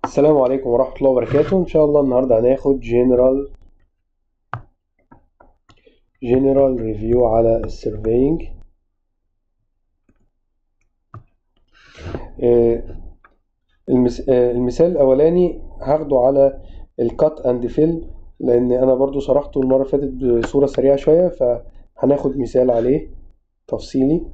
السلام عليكم ورحمة الله وبركاته إن شاء الله النهاردة هناخد جنرال جنرال ريفيو على السيرفينج المثال الأولاني هاخده على الكات اند فيل لأن أنا برضو شرحته المرة اللي فاتت بصورة سريعة شوية فهناخد مثال عليه تفصيلي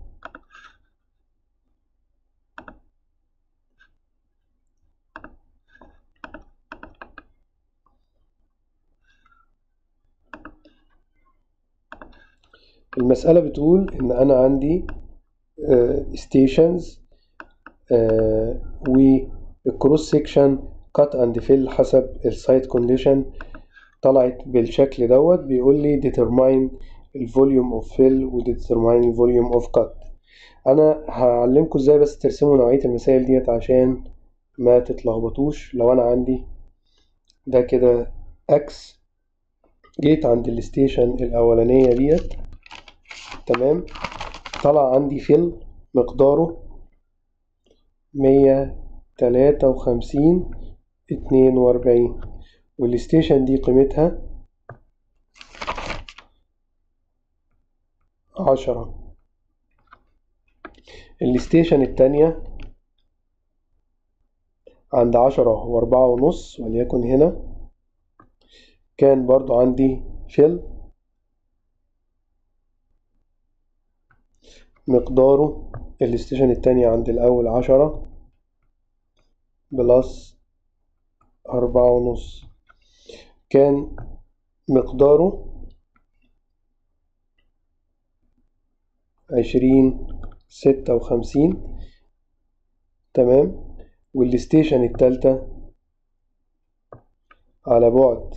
المسألة بتقول إن أنا عندي ستيشنز والكروس سيكشن كات اند فيل حسب السايت كونديشن طلعت بالشكل دوت بيقول لي determine الفوليوم اوف فيل و determine الفوليوم اوف كات انا هعلمكم ازاي بس ترسموا نوعية المسائل ديت عشان ما تتلخبطوش لو انا عندي ده كده اكس جيت عند الستيشن الاولانية ديت تمام طلع عندي فيل مقداره مية تلاتة وخمسين اتنين وأربعين والستيشن دي قيمتها عشرة الستيشن التانية عند عشرة وأربعة ونص وليكن هنا كان برضو عندي فيل مقداره الستيشن التانية عند الأول عشرة بلس أربعة ونص كان مقداره عشرين ستة وخمسين تمام والستيشن التالتة على بعد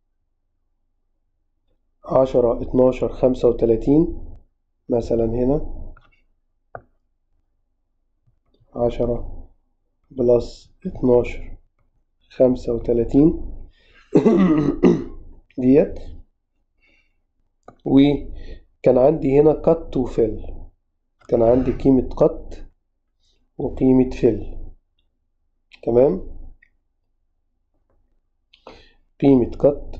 عشرة اتناشر خمسة وتلاتين مثلا هنا عشرة بلس اتناشر خمسة وتلاتين ديت وكان عندي هنا قط وفل كان عندي قيمة قط وقيمة فل تمام قيمة قط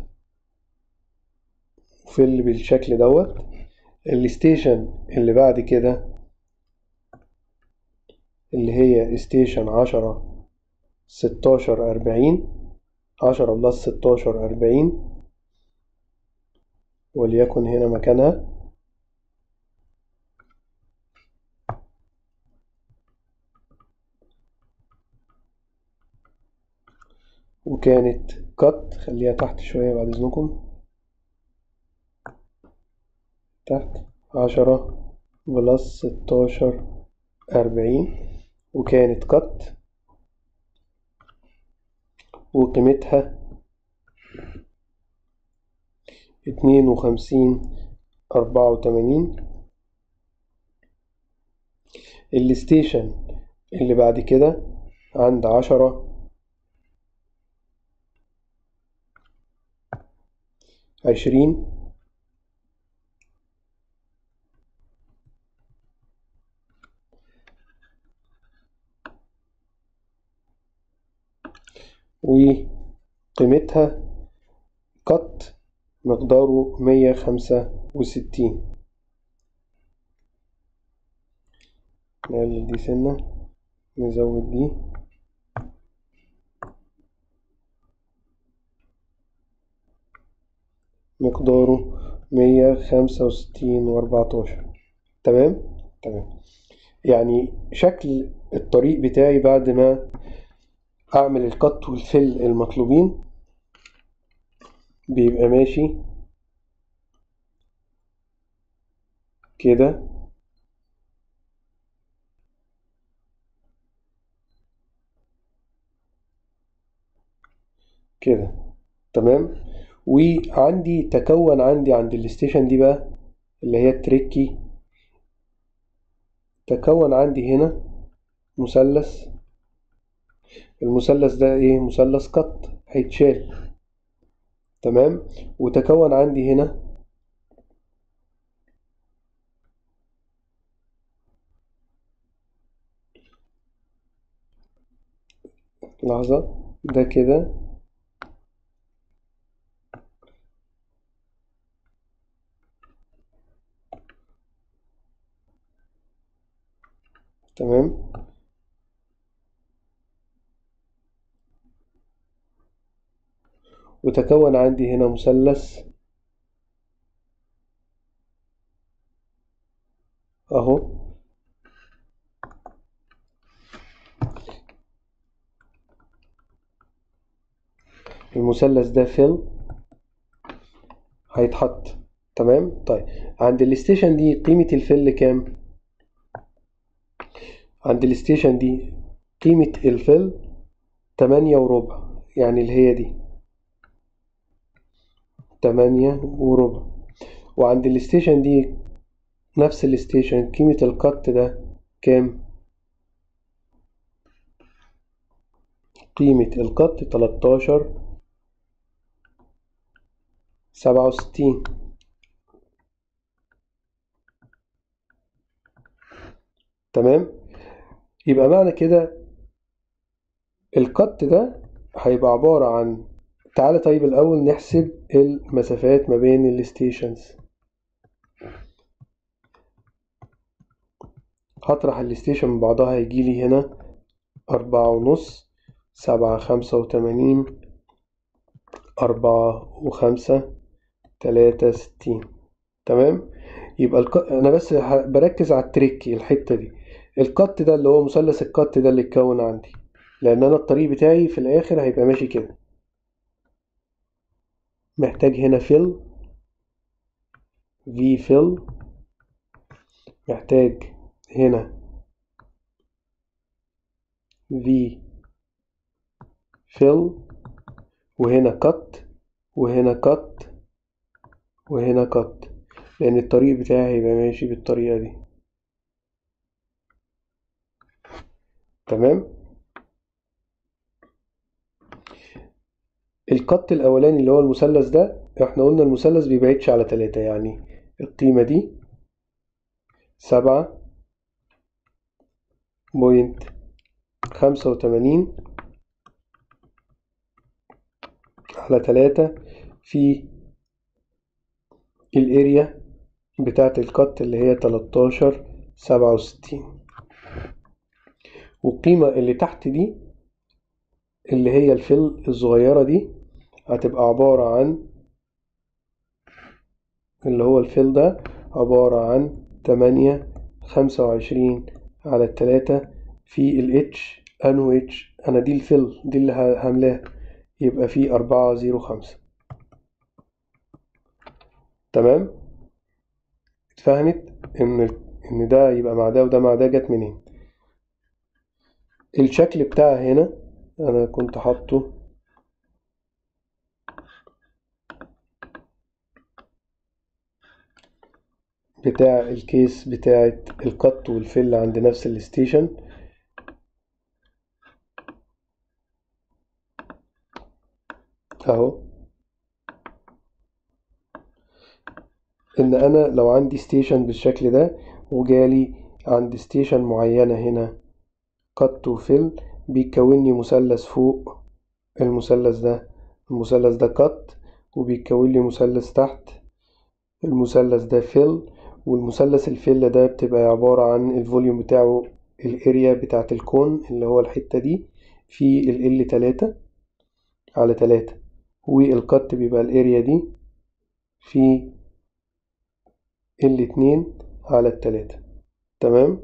وفل بالشكل دوت الستيشن اللي بعد كده اللي هي ستيشن عشرة ستاشر أربعين عشرة بلس ستاشر أربعين وليكن هنا مكانها وكانت كت خليها تحت شوية بعد إذنكم تحت عشرة بلس ستاشر أربعين وكانت كت وقيمتها اتنين وخمسين أربعة وتمانين الستيشن اللي بعد كده عند عشرة عشرين وقيمتها قط مقداره مية خمسة وستين نقلل دي سنة نزود دي مقداره مية خمسة وستين وأربعتاشر تمام تمام يعني شكل الطريق بتاعي بعد ما أعمل القط والفل المطلوبين بيبقى ماشي كده كده تمام وعندي تكون عندي عند الستيشن دي بقى اللي هي التريكي تكون عندي هنا مثلث المثلث ده ايه مثلث قط هيتشال تمام وتكون عندي هنا لحظة ده كده تمام وتكون عندي هنا مثلث اهو المثلث ده فيل هيتحط تمام طيب عند الستيشن دي قيمة الفيل كام عند الستيشن دي قيمة الفيل تمانية وربع يعني اللي هي دي تمانية وربع وعند الستيشن دي نفس الستيشن قيمة القط ده كام قيمة القط تلاتاشر سبعة وستين تمام يبقى معنى كده القط ده هيبقى عبارة عن تعالى طيب الأول نحسب المسافات ما بين الستيشنز هطرح الستيشن من بعضها هيجيلي هنا أربعة ونص سبعة خمسة وتمانين أربعة وخمسة تلاتة ستين تمام يبقى الق... أنا بس بركز على التريكي الحتة دي القط ده اللي هو مثلث القط ده اللي اتكون عندي لأن أنا الطريق بتاعي في الآخر هيبقى ماشي كده محتاج هنا فيل في فيل محتاج هنا في فيل وهنا كت وهنا كت وهنا كت لأن الطريق بتاعي هيبقى ماشي بالطريقة دي تمام القط الأولاني اللي هو المثلث ده احنا قلنا المثلث بيبعدش على تلاتة يعني القيمة دي سبعة بوينت خمسة وتمانين على تلاتة في الاريا بتاعة القط اللي هي تلاتاشر سبعة وستين والقيمة اللي تحت دي اللي هي الفل الصغيرة دي هتبقى عبارة عن اللي هو الفل ده عبارة عن تمانية خمسة وعشرين على التلاتة في ال H أنو H أنا دي الفل دي اللي هملاها يبقى في أربعة زيرو خمسة تمام اتفهمت إن إن ده يبقى مع ده وده مع ده جت منين الشكل بتاعها هنا أنا كنت حاطه بتاع الكيس بتاعة القط والفل عند نفس الستيشن اهو ان انا لو عندي ستيشن بالشكل ده وجالي عند ستيشن معينة هنا قط وفل بيكون مثلث فوق المثلث ده المثلث ده قط وبيكون لي مثلث تحت المثلث ده فل والمثلث الفل ده بتبقى عبارة عن الفوليوم بتاعه الاريا بتاعة الكون اللي هو الحتة دي في ال تلاتة على تلاتة والقط بيبقى الاريا دي في ال اتنين على التلاتة تمام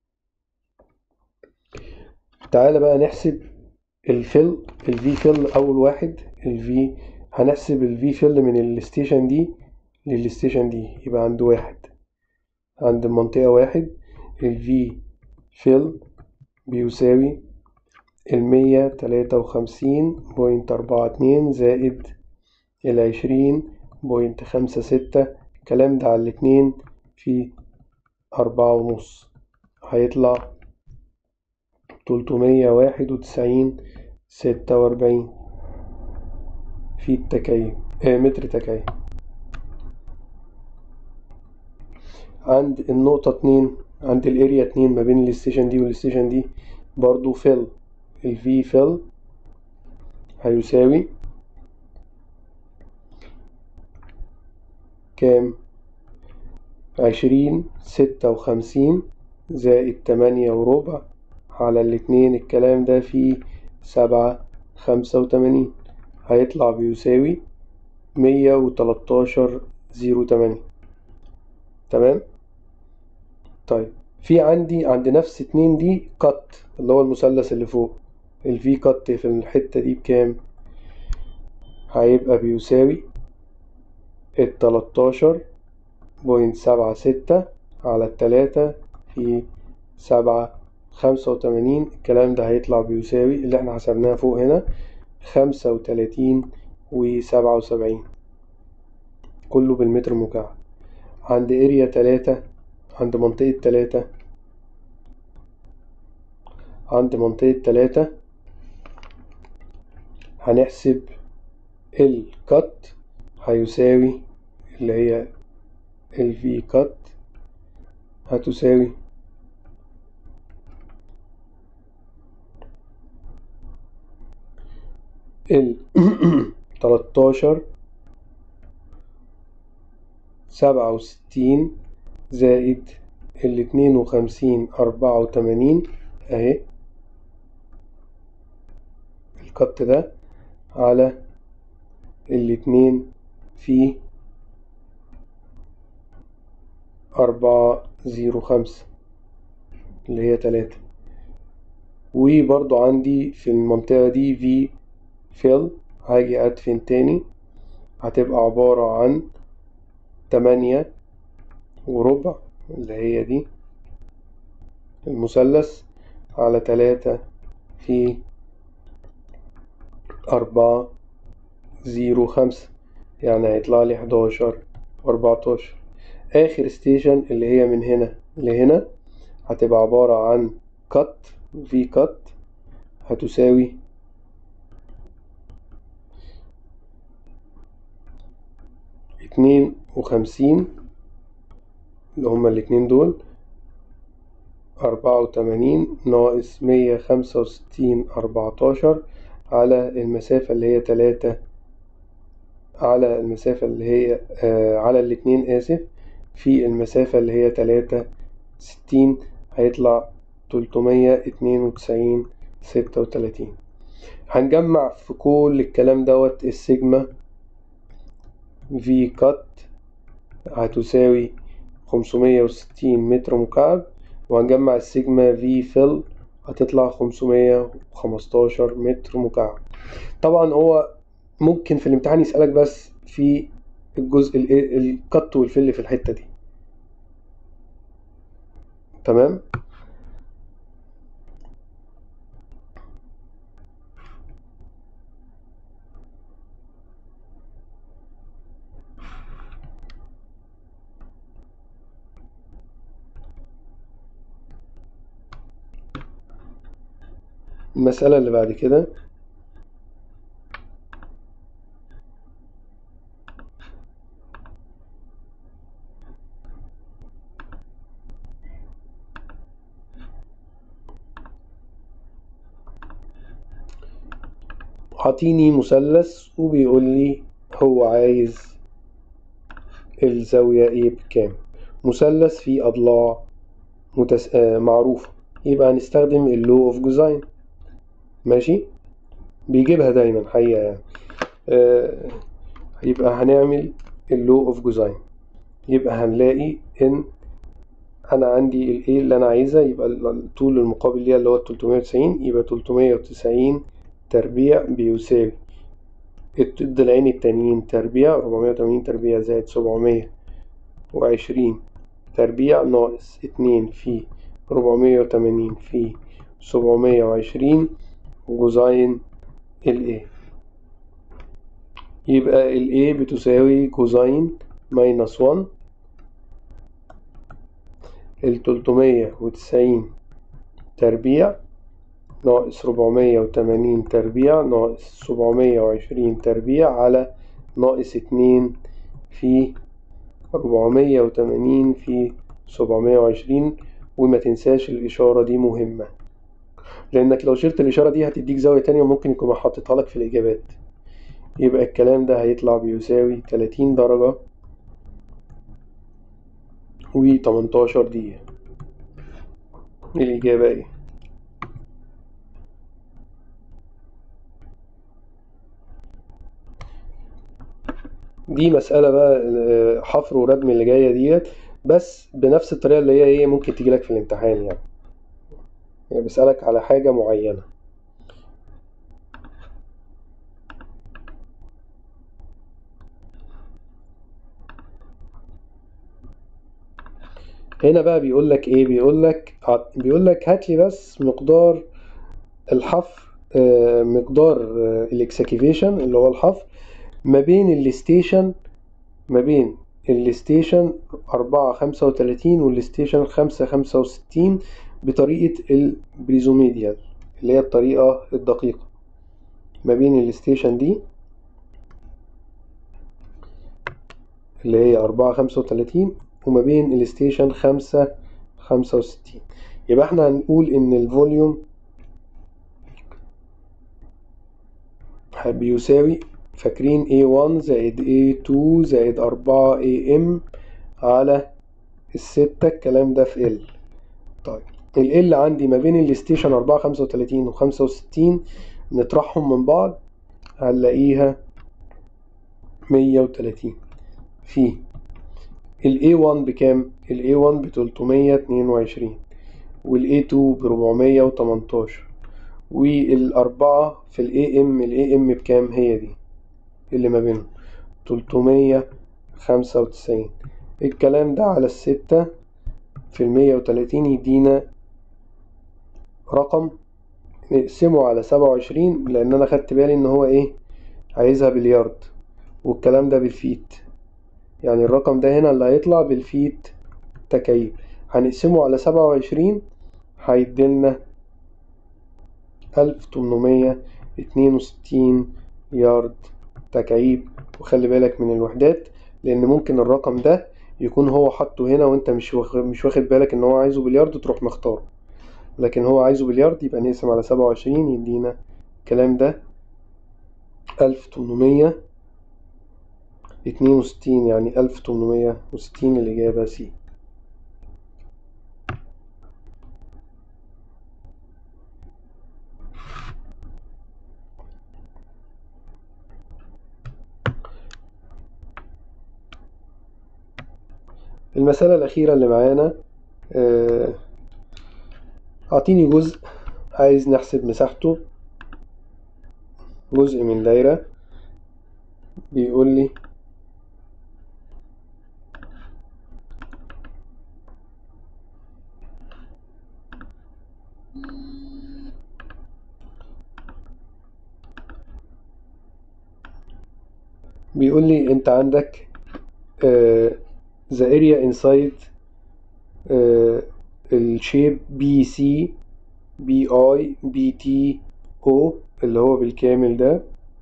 تعالى بقى نحسب الفل الفي فل اول واحد الفي هنحسب الفي فل من الستيشن دي للستيشن دي يبقى عند واحد عند المنطقة واحد الفي فيل بيساوي المية تلاتة وخمسين بوينت أربعة اتنين زائد العشرين بوينت خمسة ستة الكلام ده على الاتنين في أربعة ونص هيطلع تلتمية واحد وتسعين ستة وأربعين في التكيف آه متر تكيف عند النقطة اتنين عند الاريا اتنين ما بين الستيشن دي والستيشن دي برضو فيل الفي فيل هيساوي كام عشرين ستة وخمسين زائد تمانية وربع على الاتنين الكلام ده فيه سبعة خمسة وتمانين هيطلع بيساوي مية وتلاتاشر زيرو تمانية تمام طيب في عندي عند نفس اتنين دي قط اللي هو المثلث اللي فوق الفي قط في الحتة دي بكام هيبقى بيساوي التلاتاشر بوينت سبعة ستة على التلاتة في سبعة خمسة وتمانين الكلام ده هيطلع بيساوي اللي احنا حسبناه فوق هنا خمسة وتلاتين وسبعة وسبعين كله بالمتر مكعب عند اريا تلاتة عند منطقة تلاتة عند منطقة تلاتة هنحسب الكت هيساوي اللي هي الفي كت هتساوي ال تلاتاشر سبعة وستين زائد الاتنين وخمسين أربعة وتمانين أهي القط ده على الاتنين في أربعة زيرو خمسة اللي هي تلاتة وبرضو عندي في المنطقة دي في فيل هاجي أدفن تاني هتبقى عبارة عن تمانية وربع اللي هي دي المثلث على تلاتة في أربعة زيرو خمسة يعني هيطلع لي حداشر وأربعتاشر آخر ستيشن اللي هي من هنا لهنا هتبقى عبارة عن كت في كت هتساوي اتنين وخمسين اللي هما الاتنين دول أربعة وتمانين ناقص مية خمسة وستين أربعتاشر على المسافة اللي هي تلاتة على المسافة اللي هي آه على الاتنين آسف في المسافة اللي هي تلاتة ستين هيطلع تلتمية اتنين وتسعين ستة وتلاتين هنجمع في كل الكلام دوت السيجما في كات هتساوي خمسمية وستين متر مكعب وهنجمع السيجما في فيل هتطلع خمسمية وخمستاشر متر مكعب طبعا هو ممكن في الامتحان يسألك بس في الجزء القط والفل في الحتة دي تمام المسألة اللي بعد كده عطيني مثلث وبيقول لي هو عايز الزاوية ايه بكام مثلث فيه أضلاع متس... آه معروفة يبقى هنستخدم اللو اوف جوزاين ماشي بيجيبها دايما حقيقة يعني آه يبقى هنعمل اللو اوف جوزاين يبقى هنلاقي ان انا عندي الايه اللي انا عايزها يبقى الطول المقابل ليها اللي هو 390 يبقى 390 تربيع بيساوي الضلعين التانيين تربيع 480 تربيع زائد 720 تربيع ناقص اتنين في 480 في 720 جوزاين ال A يبقى ال A بتساوي كوزاين ماينس 1 ال 390 تربيع ناقص 480 تربيع ناقص 720 تربيع على ناقص 2 في 480 في 720 وما تنساش الإشارة دي مهمة لانك لو شلت الاشاره دي هتديك زاويه تانية وممكن يكون حاططها لك في الاجابات يبقى الكلام ده هيطلع بيساوي 30 درجة و 18 دقيقة الإجابة إيه؟ دي مسألة بقى آه، حفر وردم اللي جاية ديت بس بنفس الطريقة اللي هي إيه ممكن تجيلك في الامتحان يعني يعني بيسألك على حاجة معينة هنا بقى بيقول لك ايه بيقول لك بيقول لك هات لي بس مقدار الحفر آه، مقدار الاكسكيفيشن اللي هو الحفر ما بين الستيشن ما بين الستيشن أربعة خمسة وتلاتين والستيشن خمسة خمسة وستين بطريقة البريزوميديال اللي هي الطريقة الدقيقة ما بين الستيشن دي اللي هي أربعة خمسة وتلاتين وما بين الستيشن خمسة خمسة وستين يبقى احنا هنقول ان الفوليوم بيساوي فاكرين A1 زائد A2 زائد أربعة AM على الستة الكلام ده في L طيب ال L عندي ما بين الستيشن أربعة خمسة وتلاتين وخمسة وستين نطرحهم من بعض هنلاقيها مية وتلاتين في ال A1 بكام؟ ال A1 بتلتمية اتنين وعشرين وال A2 بربعمية وتمنتاشر والأربعة في ال AM ال AM بكام هي دي اللي ما بينهم تلتمية خمسة وتسعين الكلام ده على الستة في المية وتلاتين يدينا رقم نقسمه على سبعة وعشرين لأن أنا خدت بالي إن هو إيه عايزها باليارد والكلام ده بالفيت يعني الرقم ده هنا اللي هيطلع بالفيت تكعيب هنقسمه على سبعة وعشرين هيديلنا ألف تمنمية اتنين وستين يارد تكعيب وخلي بالك من الوحدات لأن ممكن الرقم ده يكون هو حاطه هنا وانت مش واخد مش واخد بالك ان هو عايزه باليارد تروح مختاره لكن هو عايزه باليارد يبقى نقسم على سبعة وعشرين يدينا الكلام ده ألف تمنمية اتنين وستين يعني ألف تمنمية وستين الإجابة سي المسألة الأخيرة اللي معانا آه، أعطيني جزء عايز نحسب مساحته جزء من دايرة بيقول لي بيقول لي انت عندك uh, the area inside uh, الشيب بي سي بي اي بي تي او اللي هو بالكامل ده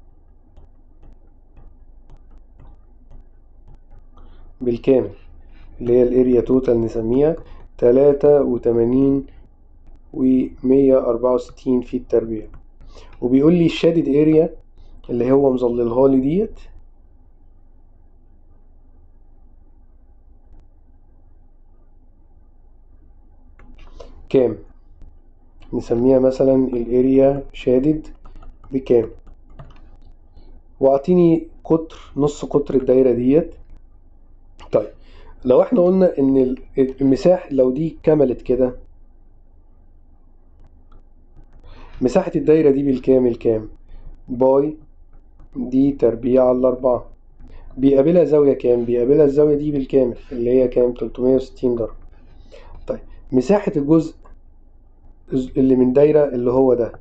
بالكامل اللي هي الاريا توتال نسميها تلاتة وتمانين ومية أربعة وستين في التربيع وبيقول لي الشادد اريا اللي هو مظللها لي ديت كام نسميها مثلا الاريا شادد بكام واعطيني قطر نص قطر الدايرة ديت طيب لو احنا قلنا ان المساحة لو دي كملت كده مساحة الدايرة دي بالكامل كام باي دي تربيع على الأربعة بيقابلها زاوية كام بيقابلها الزاوية دي بالكامل اللي هي كام 360 درجة طيب مساحة الجزء اللي من دايرة اللي هو ده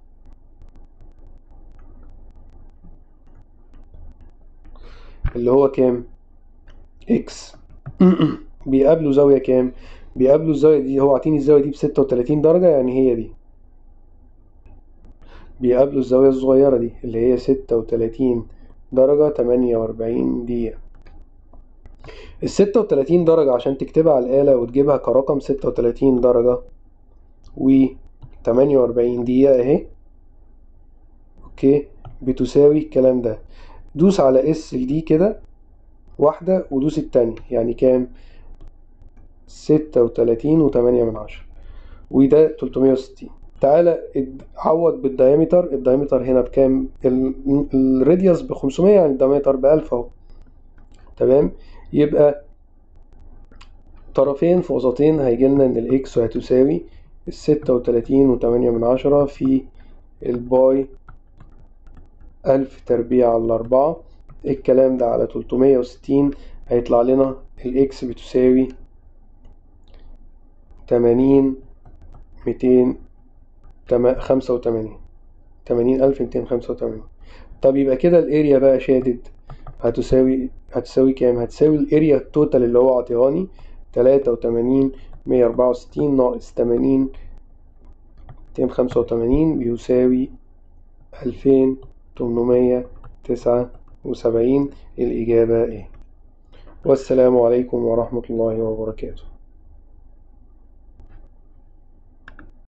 اللي هو كام اكس بيقابله زاوية كام بيقابله الزاوية دي هو عطيني الزاوية دي بستة وتلاتين درجة يعني هي دي بيقابله الزاوية الصغيرة دي اللي هي ستة وتلاتين درجة تمانية وأربعين دقيقة الستة وتلاتين درجة عشان تكتبها على الآلة وتجيبها كرقم ستة وتلاتين درجة و تمانية وأربعين دقيقة أهي أوكي بتساوي الكلام ده دوس على اس دي كده واحدة ودوس التانية يعني كام ستة وتلاتين وتمانية من عشرة وده تلتمية وستين تعالى اد- عوض بالدايمتر الدايمتر هنا بكام ال- الراديوس بخمسمية يعني الدايمتر بألف اهو تمام يبقى طرفين في وسطين هيجيلنا ان الاكس هتساوي الستة وتلاتين وتمانية من عشرة في الباي ألف تربيع على أربعة الكلام ده على تلتمية وستين هيطلع لنا الإكس بتساوي تمانين ميتين خمسة وتمانين تمانين ألف ميتين خمسة وتمانين طب يبقى كده الأريا بقى شادد هتساوي هتساوي كام؟ هتساوي الأريا التوتال اللي هو عطيهاني تلاتة وتمانين مية أربعة وستين ناقص تمانين ميتين خمسة وتمانين بيساوي ألفين تمنمية تسعة وسبعين الإجابة إيه والسلام عليكم ورحمة الله وبركاته